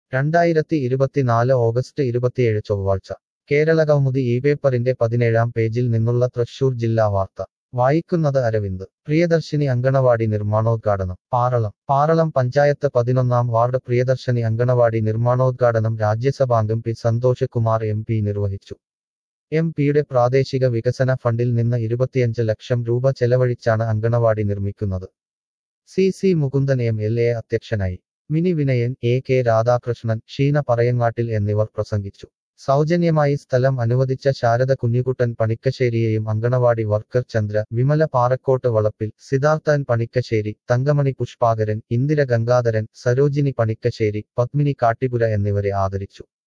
രണ്ടായിരത്തി ഇരുപത്തിനാല് ഓഗസ്റ്റ് ഇരുപത്തിയേഴ് ചൊവ്വാഴ്ച കേരളകൗമുദി ഈ പേപ്പറിന്റെ പതിനേഴാം പേജിൽ നിന്നുള്ള തൃശൂർ ജില്ലാ വാർത്ത വായിക്കുന്നത് അരവിന്ദ് പ്രിയദർശിനി അങ്കണവാടി നിർമ്മാണോദ്ഘാടനം പാറളം പാറളം പഞ്ചായത്ത് പതിനൊന്നാം വാർഡ് പ്രിയദർശിനി അങ്കണവാടി നിർമ്മാണോദ്ഘാടനം രാജ്യസഭാംഗം P Santhosh Kumar M P നിർവഹിച്ചു എം പിയുടെ പ്രാദേശിക വികസന ഫണ്ടിൽ നിന്ന് ഇരുപത്തിയഞ്ച് ലക്ഷം രൂപ ചെലവഴിച്ചാണ് അങ്കണവാടി നിർമ്മിക്കുന്നത് C C Mukundan M L A അധ്യക്ഷനായി മിനി വിനയൻ എ കെ രാധാകൃഷ്ണൻ ഷീന പറയങ്ങാട്ടിൽ എന്നിവർ പ്രസംഗിച്ചു സൗജന്യമായി സ്ഥലം അനുവദിച്ച ശാരദ കുഞ്ഞിക്കുട്ടൻ പണിക്കശ്ശേരിയെയും അങ്കണവാടി വർക്കർ ചന്ദ്ര വിമല പാറക്കോട്ട് വളപ്പിൽ സിദ്ധാർത്ഥൻ പണിക്കശ്ശേരി തങ്കമണി പുഷ്പാകരൻ ഇന്ദിര ഗംഗാധരൻ സരോജിനി പണിക്കശ്ശേരി പത്മിനി കാട്ടിപുര എന്നിവരെ ആദരിച്ചു